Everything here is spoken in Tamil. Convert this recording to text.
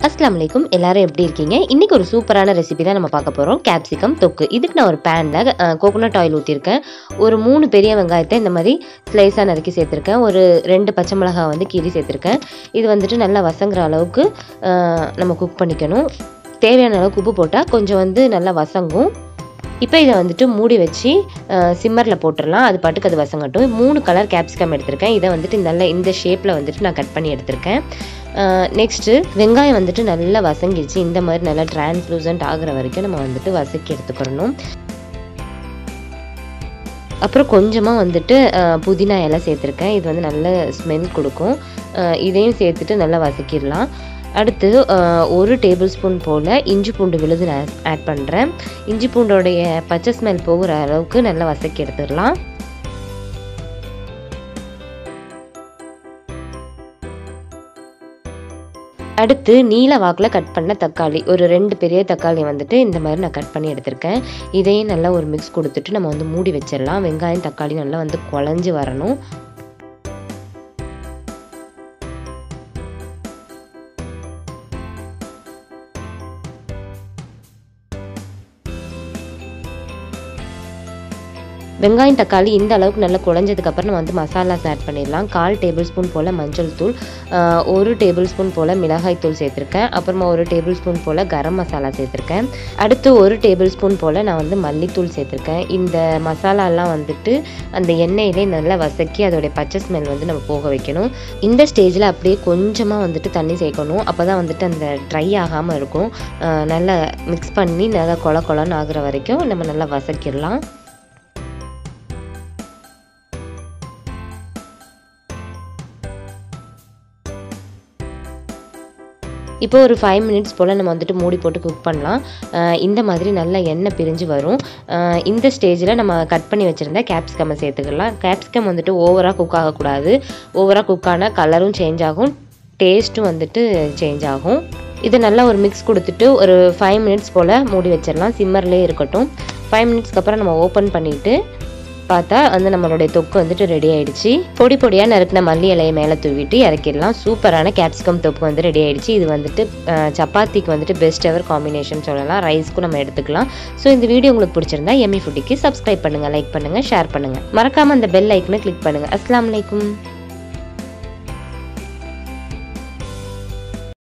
அஸ்லாம் வலைக்கும் எல்லாரும் எப்படி இருக்கீங்க இன்னைக்கு ஒரு சூப்பரான ரெசிபி தான் நம்ம பார்க்க போகிறோம் கேப்சிகம் தொக்கு இதுக்கு நான் ஒரு பேனில் கோகோனட் ஆயில் ஊற்றிருக்கேன் ஒரு மூணு பெரிய வெங்காயத்தை இந்த மாதிரி ஸ்லைஸாக நறுக்கி சேர்த்துருக்கேன் ஒரு ரெண்டு பச்சை மிளகாய் வந்து கீறி சேர்த்துருக்கேன் இது வந்துட்டு நல்லா வசங்குற அளவுக்கு அஹ், நம்ம குக் பண்ணிக்கணும் தேவையான அளவுக்கு உப்பு போட்டால் கொஞ்சம் வந்து நல்லா வசங்கும் இப்போ இதை வந்துட்டு மூடி வச்சு சிம்மரில் போட்டுடலாம் அது பாட்டுக்கு அது வசங்கட்டும் மூணு கலர் கேப்சிகம் எடுத்திருக்கேன் இதை வந்துட்டு நல்ல இந்த ஷேப்பில் வந்துட்டு நான் கட் பண்ணி எடுத்திருக்கேன் நெக்ஸ்ட்டு வெங்காயம் வந்துட்டு நல்லா வசங்கிடுச்சு இந்த மாதிரி நல்லா டிரான்ஸ்லூசன்ட் ஆகுற வரைக்கும் நம்ம வந்துட்டு வசக்கி எடுத்துக்கிறணும் அப்புறம் கொஞ்சமாக வந்துட்டு அஹ், புதினா இலை சேர்த்துருக்கேன் இது வந்து நல்ல ஸ்மெல் கொடுக்கும் அஹ், இதையும் சேர்த்துட்டு நல்லா வதக்கிடலாம் அடுத்து அஹ், ஒரு டேபிள் ஸ்பூன் போல் இஞ்சி பூண்டு விழுது நான் ஆட் பண்ணுறேன் இஞ்சி பூண்டோடைய பச்சை ஸ்மெல் போகிற அளவுக்கு நல்லா வதக்கி எடுத்துடலாம் அடுத்து நீல வாக்கில் கட் பண்ண தக்காளி ஒரு ரெண்டு பெரிய தக்காளி வந்துட்டு இந்த மாதிரி நான் கட் பண்ணி எடுத்திருக்கேன் இதையும் நல்லா ஒரு மிக்ஸ் கொடுத்துட்டு நம்ம வந்து மூடி வச்சிடலாம் வெங்காயம் தக்காளி நல்லா வந்து குழஞ்சி வரணும் வெங்காயம் தக்காளி இந்த அளவுக்கு நல்லா குழஞ்சதுக்கப்புறம் நம்ம வந்து மசாலாஸ் ஆட் பண்ணிடலாம் கால் டேபிள் ஸ்பூன் போல் மஞ்சள் தூள் ஆஹ், ஒரு டேபிள் ஸ்பூன் போல் மிளகாய் தூள் சேர்த்துருக்கேன் அப்புறமா ஒரு டேபிள் ஸ்பூன் போல் கரம் மசாலா சேர்த்துருக்கேன் அடுத்து ஒரு டேபிள் ஸ்பூன் போல் நான் வந்து மல்லித்தூள் சேர்த்துருக்கேன் இந்த மசாலாலாம் வந்துட்டு அந்த எண்ணெயிலே நல்லா வசக்கி அதோடைய பச்சை ஸ்மெல் வந்து நம்ம போக வைக்கணும் இந்த ஸ்டேஜில் அப்படியே கொஞ்சமாக வந்துட்டு தண்ணி சேர்க்கணும் அப்போ தான் வந்துட்டு அந்த ட்ரை ஆகாமல் இருக்கும் ஆஹ், நல்லா மிக்ஸ் பண்ணி நல்லா கொல கொலன்னு ஆகுற வரைக்கும் நம்ம நல்லா வசக்கிடலாம் இப்போ ஒரு ஃபைவ் மினிட்ஸ் போல் நம்ம வந்துட்டு மூடி போட்டு குக் பண்ணலாம் அஹ் இந்த மாதிரி நல்லா எண்ணெய் பிரிஞ்சு வரும் அஹ் இந்த ஸ்டேஜில் நம்ம கட் பண்ணி வச்சுருந்த கேப்சிகம்மை சேர்த்துக்கலாம் கேப்சிகம் வந்துட்டு ஓவராக குக் ஆகக்கூடாது ஓவராக குக் ஆனால் கலரும் சேஞ்ச் ஆகும் டேஸ்ட்டும் வந்துட்டு சேஞ்ச் ஆகும் இது நல்லா ஒரு மிக்ஸ் கொடுத்துட்டு ஒரு ஃபைவ் மினிட்ஸ் போல் மூடி வச்சிடலாம் சிம்மர்லேயே இருக்கட்டும் ஃபைவ் மினிட்ஸ்க்கு அப்புறம் நம்ம ஓப்பன் பண்ணிவிட்டு பார்த்தா வந்து நம்மளுடைய தொக்கு வந்துட்டு ரெடி ஆயிடுச்சு பொடி பொடியாக நறுக்கின மல்லி இலையை மேலே தூவிட்டு இறக்கிடலாம் சூப்பரான கேப்சிகம் தொக்கு வந்து ரெடி ஆயிடுச்சு இது வந்துட்டு அஹ், சப்பாத்திக்கு வந்துட்டு பெஸ்ட் எவர் காம்பினேஷன் சொல்லலாம் ரைஸ்க்கும் நம்ம எடுத்துக்கலாம் ஸோ இந்த வீடியோ உங்களுக்கு பிடிச்சிருந்தா எம்மி ஃபுட்டிக்கு சப்ஸ்கிரைப் பண்ணுங்கள் லைக் பண்ணுங்கள் ஷேர் பண்ணுங்கள் மறக்காமல் அந்த பெல் ஐக்கனை கிளிக் பண்ணுங்கள் அஸ்லாம் வலைக்கும்